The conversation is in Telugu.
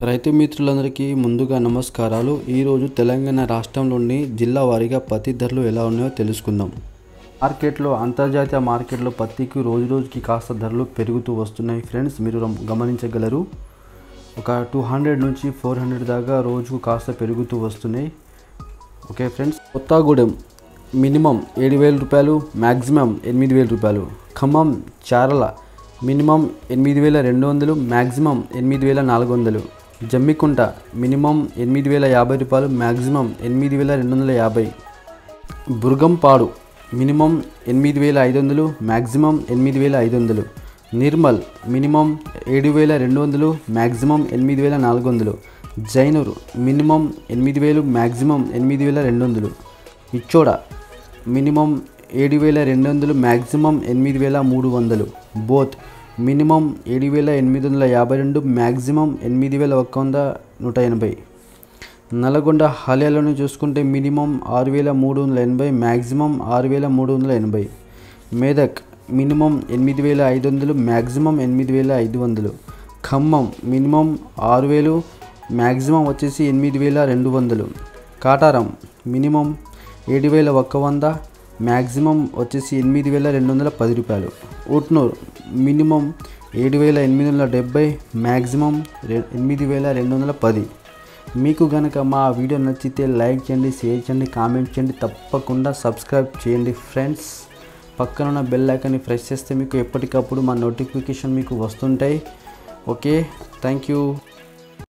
రైతు మిత్రులందరికీ ముందుగా నమస్కారాలు ఈరోజు తెలంగాణ రాష్ట్రంలోని జిల్లా వారీగా పత్తి ధరలు ఎలా ఉన్నాయో తెలుసుకుందాం మార్కెట్లో అంతర్జాతీయ మార్కెట్లో పత్తికి రోజు రోజుకి కాస్త ధరలు పెరుగుతూ వస్తున్నాయి ఫ్రెండ్స్ మీరు రమ్- గమనించగలరు ఒక టూ హండ్రెడ్ నుంచి ఫోర్ హండ్రెడ్ దాకా రోజుకు కాస్త పెరుగుతూ వస్తున్నాయి ఓకే ఫ్రెండ్స్ కొత్తగూడెం మినిమం ఏడు వేల రూపాయలు మ్యాక్సిమం ఎనిమిది వేల రూపాయలు ఖమ్మం చారల మినిమం ఎనిమిది వేల రెండు వందలు మ్యాక్సిమం ఎనిమిది వేల నాలుగు వందలు జమ్మికుంట మినిమం ఎనిమిది వేల యాభై రూపాయలు మ్యాక్సిమం ఎనిమిది వేల రెండు వందల యాభై బుర్గంపాడు మినిమం ఎనిమిది వేల ఐదు వందలు మ్యాక్సిమం ఎనిమిది వేల ఐదు వందలు నిర్మల్ మినిమం ఏడు వేల రెండు వందలు మ్యాక్సిమం ఎనిమిది వేల నాలుగు వందలు జైనూర్ మినిమం ఎనిమిది వేలు మ్యాక్సిమం ఎనిమిది వేల రెండు వందలు ఇచ్చోడ మినిమం ఏడు వేల రెండు వందలు మ్యాక్సిమం ఎనిమిది వేల మూడు వందలు బోత్ మినిమం ఏడు వేల ఎనిమిది వందల యాభై రెండు మ్యాక్సిమం ఎనిమిది వేల ఒక్క వంద నూట ఎనభై నల్గొండ హాలియాలను చూసుకుంటే మినిమం ఆరు వేల మూడు వందల ఎనభై మ్యాక్సిమం ఆరు వేల మూడు వందల ఎనభై మేదక్ మినిమం ఎనిమిది వేల ఐదు వందలు మ్యాక్సిమం ఎనిమిది వేల ఐదు వందలు ఖమ్మం మినిమం ఆరు వేలు మ్యాక్సిమం వచ్చేసి ఎనిమిది వేల రెండు వందలు కాటారం మినిమం ఏడు వేల ఒక్క వంద మ్యాక్సిమం వచ్చేసి ఎనిమిది వేల రెండు వందల పది రూపాయలు ఉట్నూర్ మినిమం ఏడు వేల ఎనిమిది వందల డెబ్బై మ్యాక్సిమం రె- ఎనిమిది వేల రెండు వందల పది మీకు కనుక మా వీడియో నచ్చితే లైక్ చేయండి షేర్ చేయండి కామెంట్ చేయండి తప్పకుండా సబ్స్క్రైబ్ చేయండి ఫ్రెండ్స్ పక్కన ఉన్న బెల్ ఐకాన్ని ప్రెస్ చేస్తే మీకు ఎప్పటికప్పుడు మా నోటిఫికేషన్ మీకు వస్తుంటాయి ఓకే థ్యాంక్ యూ